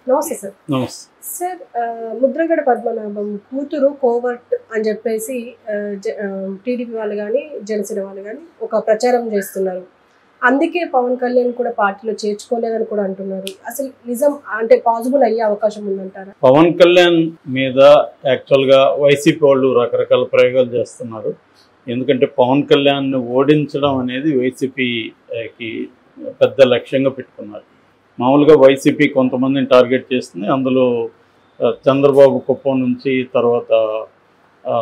నమస్తే సార్ నమస్తే సార్ ఆ, ముద్రగడ పద్మనాభం కూతురు కోవర్ట్ అని చెప్పేసి టీడీపీ వాళ్ళు కానీ జనసేన వాళ్ళు కానీ ఒక ప్రచారం చేస్తున్నారు అందుకే పవన్ కళ్యాణ్ కూడా పార్టీలో చేర్చుకోలేదని కూడా అంటున్నారు అసలు నిజం అంటే పాసిబుల్ అయ్యే అవకాశం ఉందంటారా పవన్ కళ్యాణ్ మీద యాక్చువల్గా వైసీపీ వాళ్ళు రకరకాల ప్రయోగాలు చేస్తున్నారు ఎందుకంటే పవన్ కళ్యాణ్ని ఓడించడం అనేది వైసీపీకి పెద్ద లక్ష్యంగా పెట్టుకున్నారు మామూలుగా వైసీపీ కొంతమందిని టార్గెట్ చేస్తుంది అందులో ఆ, చంద్రబాబు కుప్పం నుంచి తర్వాత ఆ,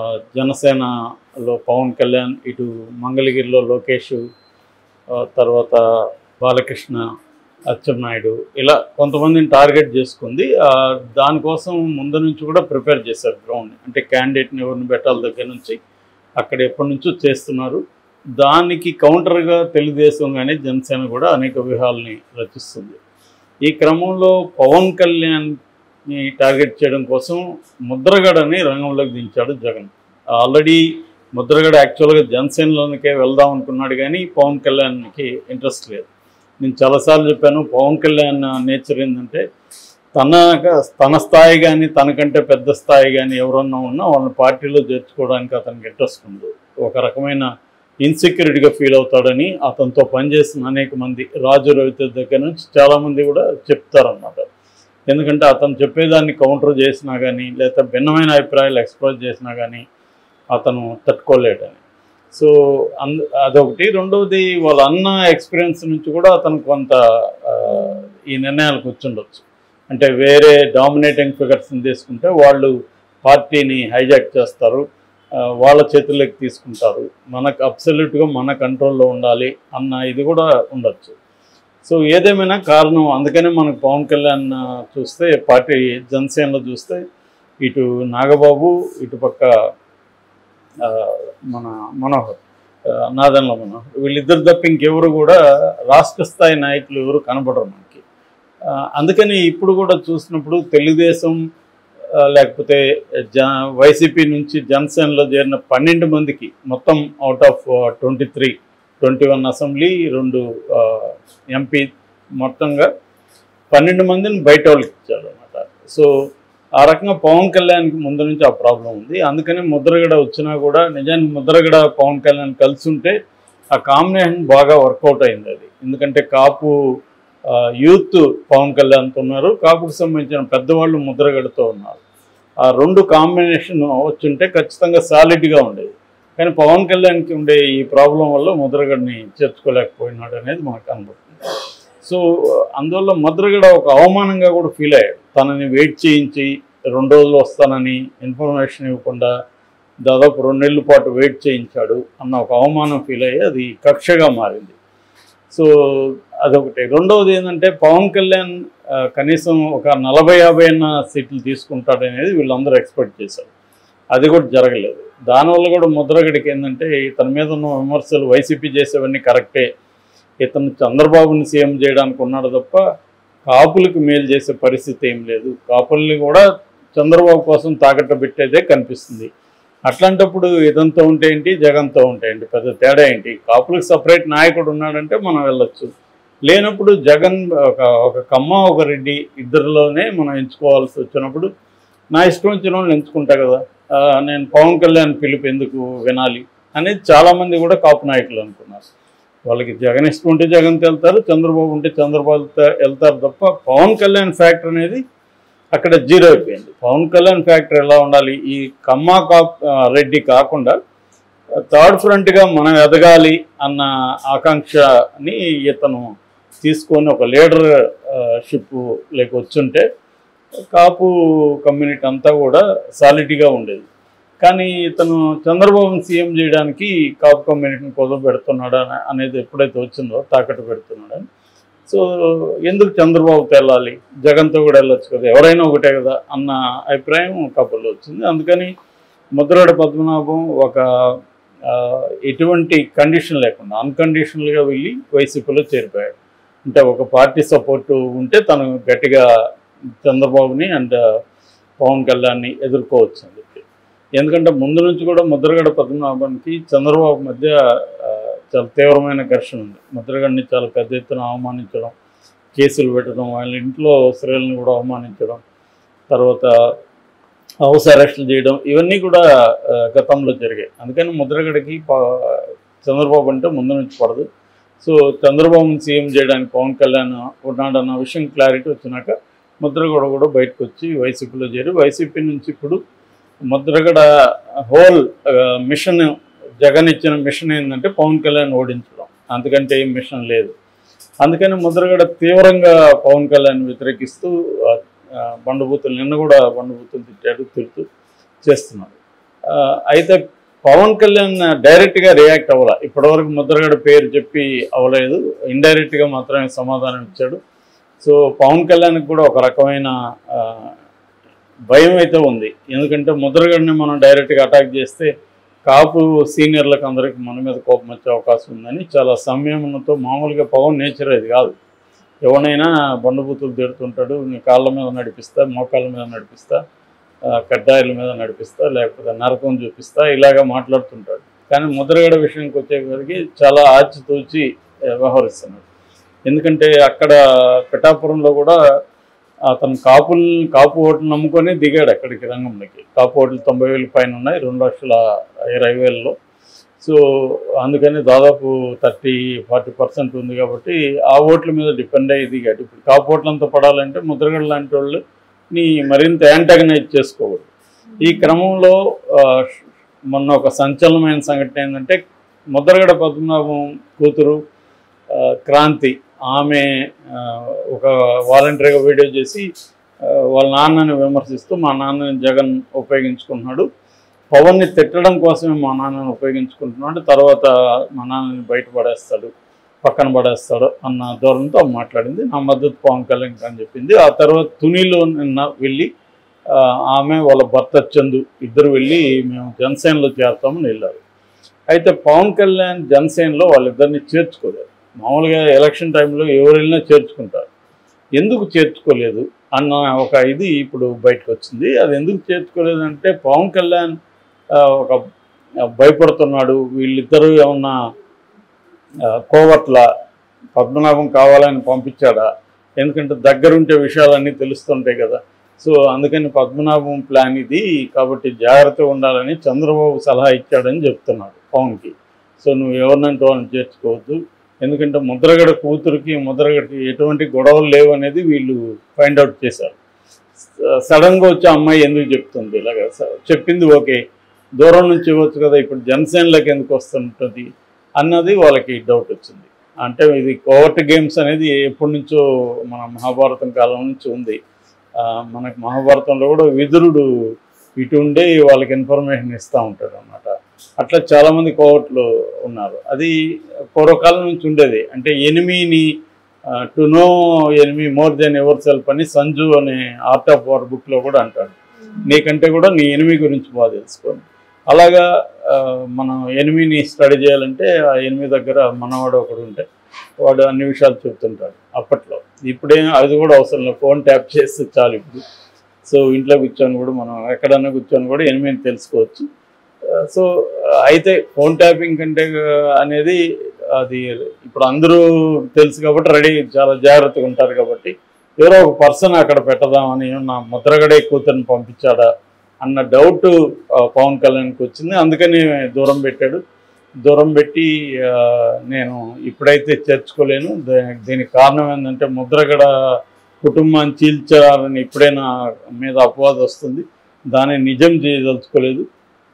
జనసేనలో పవన్ కళ్యాణ్ ఇటు మంగళగిరిలో లోకేష్ ఆ, తర్వాత బాలకృష్ణ అచ్చెన్నాయుడు ఇలా కొంతమందిని టార్గెట్ చేసుకుంది ఆ, దానికోసం ముందు నుంచి కూడా ప్రిపేర్ చేశారు గ్రౌండ్ అంటే క్యాండిడేట్ని ఎవరిని పెట్టాలి దగ్గర నుంచి అక్కడ ఎప్పటి నుంచో చేస్తున్నారు దానికి కౌంటర్గా తెలుగుదేశం కానీ జనసేన కూడా అనేక వ్యూహాలని రచిస్తుంది ఈ క్రమంలో పవన్ కళ్యాణ్ని టార్గెట్ చేయడం కోసం ముద్రగడని రంగంలోకి దించాడు జగన్ ఆల్రెడీ ముద్రగడ యాక్చువల్గా జనసేనలోనికే వెళ్దాం అనుకున్నాడు కానీ పవన్ కళ్యాణ్కి ఇంట్రెస్ట్ లేదు నేను చాలాసార్లు చెప్పాను పవన్ కళ్యాణ్ నేచర్ ఏంటంటే తన తన స్థాయి కానీ తనకంటే పెద్ద స్థాయి కానీ ఎవరన్నా ఉన్నా వాళ్ళని పార్టీలో చేర్చుకోవడానికి అతనికి ఇంట్రెస్ట్ ఉంది ఒక రకమైన ఇన్సెక్యూరిటీగా ఫీల్ అవుతాడని అతనితో పనిచేసిన అనేక మంది రాజు రవితేజ్ దగ్గర నుంచి చాలామంది కూడా చెప్తారన్నమాట ఎందుకంటే అతను చెప్పేదాన్ని కౌంటర్ చేసినా కానీ లేదా భిన్నమైన అభిప్రాయాలు ఎక్స్ప్రెస్ చేసినా కానీ అతను తట్టుకోలేడని సో అంద అదొకటి రెండవది వాళ్ళ అన్న ఎక్స్పీరియన్స్ నుంచి కూడా అతను కొంత ఆ, ఈ నిర్ణయాలకు వచ్చుండొచ్చు అంటే వేరే డామినేటింగ్ ఫిగర్స్ని తీసుకుంటే వాళ్ళు పార్టీని హైజాక్ చేస్తారు ఆ, వాళ్ళ చేతుల్లోకి తీసుకుంటారు మనకు అబ్సల్యూట్గా మన కంట్రోల్లో ఉండాలి అన్న ఇది కూడా ఉండొచ్చు సో ఏదేమైనా కారణం అందుకనే మనకు పవన్ కళ్యాణ్ ఆ, చూస్తే పార్టీ జనసేనలో చూస్తే ఇటు నాగబాబు ఇటు పక్క ఆ, మన మనోహర్ ఆ, నాదన్ల మనోహర్ వీళ్ళిద్దరు తప్ప ఇంకెవరు కూడా రాష్ట్ర స్థాయి నాయకులు ఎవరు కనపడరు మనకి ఆ, అందుకని ఇప్పుడు కూడా చూసినప్పుడు తెలుగుదేశం ఆ, లేకపోతే జ వైసీపీ నుంచి జనసేనలో చేరిన పన్నెండు మందికి మొత్తం out of twenty three twenty one assembly రెండు ఎంపీ మొత్తంగా పన్నెండు మందిని బయట వాళ్ళకి ఇచ్చాడు అనమాట సో ఆ రకంగా పవన్ కళ్యాణ్కి ముందు నుంచి ఆ ప్రాబ్లం ఉంది అందుకని ముద్రగడ వచ్చినా కూడా నిజానికి ముద్రగడ పవన్ కళ్యాణ్ కలిసి ఉంటే ఆ కాంబినేషన్ బాగా వర్కౌట్ అయింది అది ఎందుకంటే కాపు ఆ, యూత్ పవన్ కళ్యాణ్తో ఉన్నారు కాపుకు సంబంధించిన పెద్దవాళ్ళు ముద్రగడతో ఉన్నారు ఆ రెండు కాంబినేషన్ వచ్చుంటే ఖచ్చితంగా సాలిడ్గా ఉండేది కానీ పవన్ కళ్యాణ్కి ఉండే ఈ ప్రాబ్లం వల్ల ముద్రగడని చేర్చుకోలేకపోయినాడు అనేది మనకు కనబడుతుంది సో అందువల్ల ముద్రగడ ఒక అవమానంగా కూడా ఫీల్ అయ్యాడు తనని వెయిట్ చేయించి రెండు రోజులు వస్తానని ఇన్ఫర్మేషన్ ఇవ్వకుండా దాదాపు రెండు నెలల పాటు వెయిట్ చేయించాడు అన్న ఒక అవమానం ఫీల్ అయ్యి అది కక్షగా మారింది సో అదొకటి రెండవది ఏంటంటే పవన్ కళ్యాణ్ ఆ, కనీసం ఒక నలభై యాభై అన్న సీట్లు తీసుకుంటాడనేది వీళ్ళందరూ ఎక్స్పెక్ట్ చేశారు అది కూడా జరగలేదు దానివల్ల కూడా ముద్రగడికి ఏంటంటే ఇతని మీద ఉన్న విమర్శలు వైసీపీ చేసేవన్నీ కరెక్టే ఇతను చంద్రబాబుని సీఎం చేయడానికి ఉన్నాడు తప్ప కాపులకు మేలు చేసే పరిస్థితి ఏం లేదు కాపుల్ని కూడా చంద్రబాబు కోసం తాకట్టు పెట్టేదే కనిపిస్తుంది అట్లాంటప్పుడు ఇదంతా ఉంటే ఏంటి జగన్తో ఉంటే ఏంటి పెద్ద తేడా ఏంటి కాపులకు సపరేట్ నాయకుడు ఉన్నాడంటే మనం వెళ్ళొచ్చు లేనప్పుడు జగన్ ఒక ఒక కమ్మ ఒక రెడ్డి ఇద్దరిలోనే మనం ఎంచుకోవాల్సి వచ్చినప్పుడు నా ఇష్టం వచ్చిన వాళ్ళని ఎంచుకుంటా కదా ఆ, నేను పవన్ కళ్యాణ్ పిలుపు ఎందుకు వినాలి అనేది చాలామంది కూడా కాపు నాయకులు అనుకున్నారు వాళ్ళకి జగన్ ఇష్టం ఉంటే జగన్కి వెళ్తారు చంద్రబాబు ఉంటే చంద్రబాబు వెళ్తారు తప్ప పవన్ కళ్యాణ్ ఫ్యాక్టర్ అనేది అక్కడ జీరో అయిపోయింది పవన్ కళ్యాణ్ ఫ్యాక్టర్ ఎలా ఉండాలి ఈ కమ్మా కా ఆ, రెడ్డి కాకుండా థర్డ్ ఫ్రంట్గా మనం ఎదగాలి అన్న ఆకాంక్షని ఇతను తీసుకొని ఒక లీడర్ షిప్ లేక వచ్చుంటే కాపు కమ్యూనిటీ అంతా కూడా సాలిడ్గా ఉండేది కానీ ఇతను చంద్రబాబుని సీఎం చేయడానికి కాపు కమ్యూనిటీని కుదవ పెడుతున్నాడు అనే- అనేది ఎప్పుడైతే వచ్చిందో తాకట్టు పెడుతున్నాడని సో ఎందుకు చంద్రబాబుతో వెళ్ళాలి జగన్తో కూడా వెళ్ళొచ్చు కదా ఎవరైనా ఒకటే కదా అన్న అభిప్రాయం కపుల్లో వచ్చింది అందుకని ముద్రగడ పద్మనాభం ఒక ఆ, ఎటువంటి కండిషన్ లేకుండా అన్కండిషనల్గా వెళ్ళి వైసీపీలో చేరిపోయాడు అంటే ఒక పార్టీ సపోర్టు ఉంటే తను గట్టిగా చంద్రబాబుని అండ్ పవన్ కళ్యాణ్ని ఎదుర్కోవచ్చు అని చెప్పి ఎందుకంటే ముందు నుంచి కూడా ముద్రగడ పద్మనాభానికి చంద్రబాబు మధ్య ఆ, చాలా తీవ్రమైన ఘర్షణ ఉంది ముద్రగడ్ని చాలా పెద్ద ఎత్తున అవమానించడం కేసులు పెట్టడం వాళ్ళ ఇంట్లో స్త్రీలను కూడా అవమానించడం తర్వాత హౌస్ అరెస్టులు చేయడం ఇవన్నీ కూడా ఆ, గతంలో జరిగాయి అందుకని ముద్రగడకి ప- చంద్రబాబు అంటే ముందు నుంచి పడదు సో చంద్రబాబుని సీఎం చేయడానికి పవన్ కళ్యాణ్ ఉన్నాడన్న విషయం క్లారిటీ వచ్చినాక ముద్రగడ కూడా బయటకు వచ్చి వైసీపీలో చేరి వైసీపీ నుంచి ఇప్పుడు ముద్రగడ హోల్ మిషన్ జగన్ ఇచ్చిన మిషన్ ఏంటంటే పవన్ కళ్యాణ్ ఓడించడం అంతకంటే ఏం మిషన్ లేదు అందుకని ముద్రగడ తీవ్రంగా పవన్ కళ్యాణ్ వ్యతిరేకిస్తూ ఆ, ఆ, బండబూతులు నిన్న కూడా బండబూతులు తిట్టాడు తిడుతూ చేస్తున్నాడు ఆ, అయితే పవన్ కళ్యాణ్ డైరెక్ట్గా రియాక్ట్ అవ్వాల ఇప్పటివరకు ముద్రగడ పేరు చెప్పి అవ్వలేదు ఇండైరెక్ట్గా మాత్రమే సమాధానం ఇచ్చాడు సో పవన్ కళ్యాణ్కి కూడా ఒక రకమైన ఆ, భయం అయితే ఉంది ఎందుకంటే ముద్రగడిని మనం డైరెక్ట్గా అటాక్ చేస్తే కాపు సీనియర్లకు అందరికి మన మీద కోపం వచ్చే అవకాశం ఉందని చాలా సంయమనంతో మామూలుగా పవన్ నేచర్ అది కాదు ఎవరినైనా బండబూతులు తిడుతుంటాడు నీ కాళ్ళ మీద నడిపిస్తా మోకాళ్ళ మీద నడిపిస్తా ఆ, కడ్డాయిల మీద నడిపిస్తా లేకపోతే నరకం చూపిస్తా ఇలాగా మాట్లాడుతుంటాడు కానీ ముద్రగడ విషయానికి వచ్చేసరికి చాలా ఆచితూచి ఆ, వ్యవహరిస్తున్నాడు ఎందుకంటే అక్కడ పిఠాపురంలో కూడా అతను కాపుల్ కాపు ఓట్లు నమ్ముకొని దిగాడు అక్కడికి రంగంలోకి కాపు ఓట్లు తొంభై వేల పైన ఉన్నాయి రెండు లక్షల ఇరవై వేలలో సో అందుకని దాదాపు థర్టీ ఫార్టీ పర్సెంట్ ఉంది కాబట్టి ఆ ఓట్ల మీద డిపెండ్ అయ్యి దిగాడు ఇప్పుడు కాపు ఓట్లంతా పడాలంటే ముద్రగడ లాంటి వాళ్ళు ని మరింత యాంటగనైజ్ చేసుకోకూడదు ఈ క్రమంలో ఆ, మొన్న ఒక సంచలనమైన సంఘటన ఏంటంటే ముద్రగడ పద్మనాభం కూతురు ఆ, క్రాంతి ఆమె ఆ, ఒక వాలంటరీగా వీడియో చేసి ఆ, వాళ్ళ నాన్నని విమర్శిస్తూ మా నాన్నని జగన్ ఉపయోగించుకుంటున్నాడు పవన్ని తిట్టడం కోసమే మా నాన్నని ఉపయోగించుకుంటున్నాడు తర్వాత మా నాన్నని బయట పడేస్తాడు పక్కన పడేస్తాడు అన్న ధోరణితో ఆమె మాట్లాడింది నా మద్దతు పవన్ కళ్యాణ్ అని చెప్పింది ఆ తర్వాత తునిలో నిన్న వెళ్ళి ఆ, ఆమె వాళ్ళ భర్త చందు ఇద్దరు వెళ్ళి మేము జనసేనలో చేరతామని వెళ్ళారు అయితే పవన్ కళ్యాణ్ జనసేనలో వాళ్ళిద్దరిని చేర్చుకోలేదు మామూలుగా ఎలక్షన్ టైంలో ఎవరు వెళ్ళినా చేర్చుకుంటారు ఎందుకు చేర్చుకోలేదు అన్న ఒక ఇది ఇప్పుడు బయటకు వచ్చింది అది ఎందుకు చేర్చుకోలేదు అంటే పవన్ కళ్యాణ్ ఆ, ఒక భయపడుతున్నాడు వీళ్ళిద్దరూ ఏమన్నా ఆ, కోవట్ల పద్మనాభం కావాలని పంపించాడా ఎందుకంటే దగ్గరుంటే విషయాలన్నీ తెలుస్తుంటాయి కదా సో అందుకని పద్మనాభం ప్లాన్ ఇది కాబట్టి జాగ్రత్తగా ఉండాలని చంద్రబాబు సలహా ఇచ్చాడని చెప్తున్నాడు పవన్కి సో నువ్వు ఎవరినంటే వాళ్ళని చేర్చుకోవద్దు ఎందుకంటే ముద్రగడ కూతురికి ముద్రగడకి ఎటువంటి గొడవలు లేవు అనేది వీళ్ళు ఫైండ్ అవుట్ చేశారు సడన్గా వచ్చి అమ్మాయి ఎందుకు చెప్తుంది ఇలాగ స- చెప్పింది ఓకే దూరం నుంచి ఇవ్వచ్చు కదా ఇప్పుడు జనసేనలోకి ఎందుకు వస్తుంటుంది అన్నది వాళ్ళకి డౌట్ వచ్చింది అంటే ఇది కోవర్ట్ గేమ్స్ అనేది ఎప్పటి నుంచో మన మహాభారతం కాలం నుంచి ఉంది ఆ, మనకి మహాభారతంలో కూడా విదురుడు ఇటు ఉండే వాళ్ళకి ఇన్ఫర్మేషన్ ఇస్తూ ఉంటాడు అనమాట అట్లా చాలామంది కోవర్ట్లు ఉన్నారు అది పూర్వకాలం నుంచి ఉండేది అంటే ఎనిమిని to no enemy more then ever self అని సంజు అనే ఆర్ట్ ఆఫ్ వార్ బుక్లో కూడా అంటాడు నీకంటే కూడా నీ ఎనిమి గురించి బాగా తెలుసుకోండి అలాగా ఆ, మనం ఎనిమిని స్టడీ చేయాలంటే ఆ ఎనిమి దగ్గర మనవాడు ఒకడు ఉంటే వాడు అన్ని విషయాలు చెప్తుంటాడు అప్పట్లో ఇప్పుడేం అది కూడా అవసరం లేదు ఫోన్ ట్యాప్ చేస్తే చాలు ఇప్పుడు సో ఇంట్లో కూర్చొని కూడా మనం ఎక్కడన్నా కూర్చొని కూడా ఎనిమిది తెలుసుకోవచ్చు ఆ, సో అయితే ఫోన్ ట్యాపింగ్ కంటే ఆ, అనేది అది ఇప్పుడు అందరూ తెలుసు కాబట్టి రెడీ చాలా జాగ్రత్తగా ఉంటారు కాబట్టి ఎవరో ఒక పర్సన్ అక్కడ పెట్టదామని నా ముద్రగడే కూతుర్ని పంపించాడా అన్న డౌట్ పవన్ కళ్యాణ్కి వచ్చింది అందుకని దూరం పెట్టాడు దూరం పెట్టి ఆ, నేను ఇప్పుడైతే చేర్చుకోలేను దా- దీనికి కారణం ఏంటంటే ముద్రగడ కుటుంబాన్ని చీల్చాలని ఇప్పుడే నా మీద అపవాదం వస్తుంది దాన్ని నిజం చేయదలుచుకోలేదు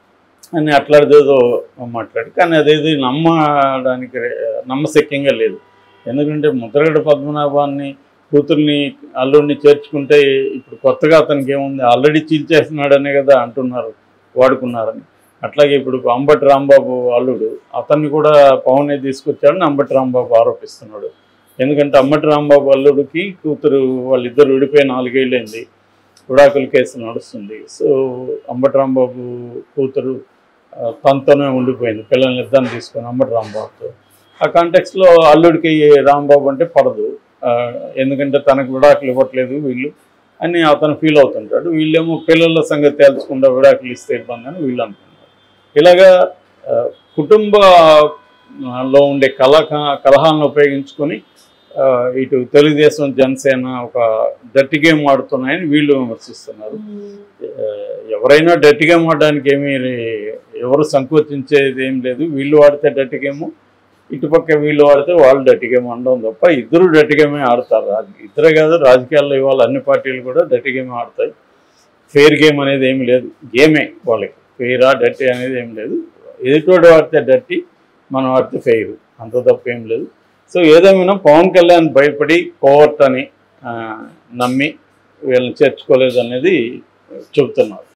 అని అట్లాంటిదేదో మాట్లాడు కానీ అదేది నమ్మడానికి రే- నమ్మశక్యంగా లేదు ఎందుకంటే ముద్రగడ పద్మనాభాన్ని కూతుర్ని అల్లుడిని చేర్చుకుంటే ఇప్పుడు కొత్తగా అతనికి ఏముంది ఆల్రెడీ చీల్చేస్తున్నాడనే కదా అంటున్నారు వాడుకున్నారని అట్లాగే ఇప్పుడు అంబటి రాంబాబు అల్లుడు అతన్ని కూడా పవనే తీసుకొచ్చాడని అంబటి రాంబాబు ఆరోపిస్తున్నాడు ఎందుకంటే అంబటి రాంబాబు అల్లుడికి కూతురు వాళ్ళిద్దరు విడిపోయి నాలుగేళ్ళైంది విడాకుల కేసు నడుస్తుంది సో అంబటి రాంబాబు కూతురు ఆ, తనతోనే ఉండిపోయింది పిల్లల్ని ఇద్దరిని తీసుకొని అంబటి రాంబాబుతో ఆ కాంటెక్స్లో అల్లుడికి రాంబాబు అంటే పడదు ఆ, ఎందుకంటే తనకు విడాకులు ఇవ్వట్లేదు వీళ్ళు అని అతను ఫీల్ అవుతుంటాడు వీళ్ళేమో పిల్లల సంగతి తేల్చకుండా విడాకులు ఇస్తే ఇబ్బంది అని వీళ్ళు అనుకుంటారు ఇలాగా ఆ, కుటుంబ ఆ, లో ఉండే కలహ కలహాలను ఉపయోగించుకొని ఆ, ఇటు తెలుగుదేశం జనసేన ఒక డర్టీ గేమ్ ఆడుతున్నాయని వీళ్ళు విమర్శిస్తున్నారు ఆ, ఎవరైనా డర్టీ గేమ్ ఆడడానికి ఏమీ ఎవరు సంకోచించేది ఏం లేదు వీళ్ళు ఆడితే డర్టీ గేమ్ ఇటుపక్క వీళ్ళు ఆడితే వాళ్ళు డర్టీ గేమ్ ఆడడం తప్ప ఇద్దరు డర్టీ గేమే ఆడతారు రాజ- ఇద్దరే కాదు రాజకీయాల్లో ఇవాళ అన్ని పార్టీలు కూడా డర్టీ గేమ్ ఆడతాయి ఫెయిర్ గేమ్ అనేది ఏమి లేదు గేమే వాళ్ళకి ఫెయిరా డర్టీ అనేది ఏం లేదు ఎదుటోడు ఆడితే డర్టీ మనం ఆడితే ఫెయిర్ అంత తప్ప ఏం లేదు సో ఏదేమైనా పవన్ కళ్యాణ్ భయపడి కోవర్ట్ అని ఆ, నమ్మి వీళ్ళని చేర్చుకోలేదు అనేది చెబుతున్నారు